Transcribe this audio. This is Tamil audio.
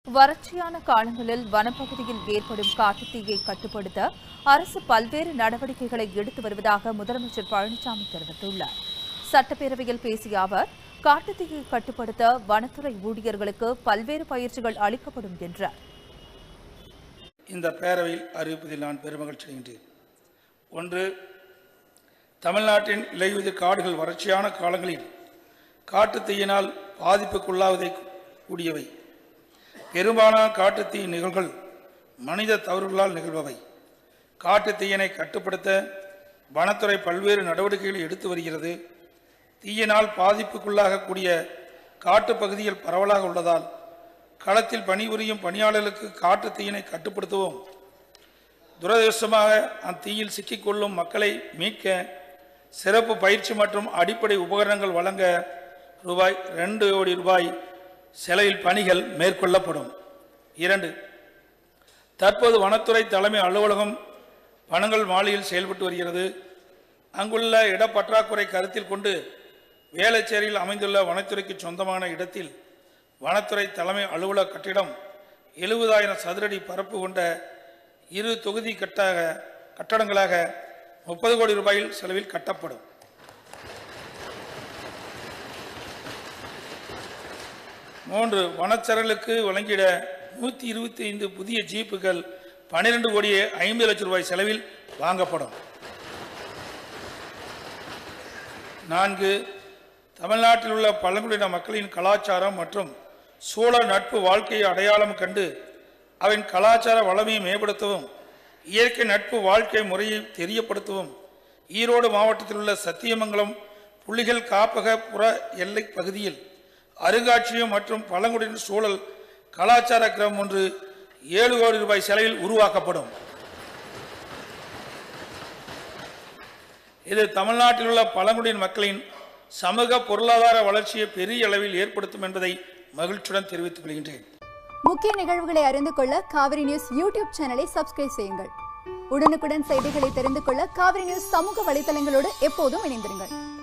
வறட்சியான காலங்களில் வனப்பகுதியில் ஏற்படும் காட்டுத்தீயை கட்டுப்படுத்த அரசு பல்வேறு நடவடிக்கைகளை எடுத்து வருவதாக முதலமைச்சர் பழனிசாமி தெரிவித்துள்ளார் சட்டப்பேரவையில் பேசிய அவர் காட்டுத்தீயை கட்டுப்படுத்த வனத்துறை ஊழியர்களுக்கு பல்வேறு பயிற்சிகள் அளிக்கப்படும் என்றார் இந்த பேரவையில் அறிவிப்பதில் நான் பெருமகிழ்ச்சி அடைகின்றேன் ஒன்று தமிழ்நாட்டின் இலையுதிர் காடுகள் வறட்சியான காலங்களில் காட்டுத் தீயினால் பாதிப்புக்குள்ளாவதை கூடியவை பெரும்பாலான காட்டுத் தீ நிகழ்வுகள் மனித தவறுகளால் நிகழ்பவை காட்டுத் தீயினை கட்டுப்படுத்த வனத்துறை பல்வேறு நடவடிக்கைகளை எடுத்து வருகிறது தீயினால் பாதிப்புக்குள்ளாகக்கூடிய காட்டுப் பகுதிகள் பரவலாக உள்ளதால் களத்தில் பணிபுரியும் பணியாளர்களுக்கு காட்டுத் தீயினை கட்டுப்படுத்தவும் துரதிருஷ்டமாக அத்தீயில் சிக்கிக்கொள்ளும் மக்களை மீட்க சிறப்பு பயிற்சி மற்றும் அடிப்படை உபகரணங்கள் வழங்க ரூபாய் ரெண்டு கோடி ரூபாய் செலவில் பணிகள் மேற்கொள்ளப்படும் இரண்டு தற்போது வனத்துறை தலைமை அலுவலகம் பனங்கல் மாலையில் செயல்பட்டு வருகிறது அங்குள்ள இடப்பற்றாக்குறை கருத்தில் கொண்டு வேளச்சேரியில் அமைந்துள்ள வனத்துறைக்கு சொந்தமான இடத்தில் வனத்துறை தலைமை அலுவலக கட்டிடம் எழுபதாயிரம் சதுரடி பரப்பு கொண்ட இரு தொகுதி கட்டாக கட்டடங்களாக முப்பது கோடி ரூபாயில் செலவில் கட்டப்படும் மூன்று வனச்சரலுக்கு வழங்கிட நூற்றி இருபத்தி ஐந்து புதிய ஜீப்புகள் பன்னிரெண்டு கோடியே ஐம்பது லட்சம் ரூபாய் செலவில் வாங்கப்படும் நான்கு தமிழ்நாட்டில் உள்ள பழங்குடியின மக்களின் கலாச்சாரம் மற்றும் சூழல் நட்பு வாழ்க்கையை அடையாளம் கண்டு அவன் கலாச்சார வளமையை மேம்படுத்தவும் இயற்கை நட்பு வாழ்க்கை முறையை தெரியப்படுத்தவும் ஈரோடு மாவட்டத்தில் உள்ள சத்தியமங்கலம் புலிகள் காப்பக புற எல்லை பகுதியில் அருங்காட்சியகம் மற்றும் பழங்குடியின சூழல் கலாச்சார கிரமம் ஒன்று ஏழு கோடி ரூபாய் செலவில் உருவாக்கப்படும் இது தமிழ்நாட்டில் உள்ள பழங்குடியின மக்களின் சமூக பொருளாதார வளர்ச்சியை பெரிய அளவில் ஏற்படுத்தும் என்பதை மகிழ்ச்சியுடன் தெரிவித்துக் கொள்கின்றேன் முக்கிய நிகழ்வுகளை அறிந்து கொள்ள காவிரி நியூஸ் யூடியூப் சேனலை சப்ஸ்கிரைப் செய்யுங்கள் உடனுக்குடன் செய்திகளை தெரிந்து கொள்ள காவிரி நியூஸ் சமூக வலைதளங்களோடு எப்போதும் இணைந்திருங்கள்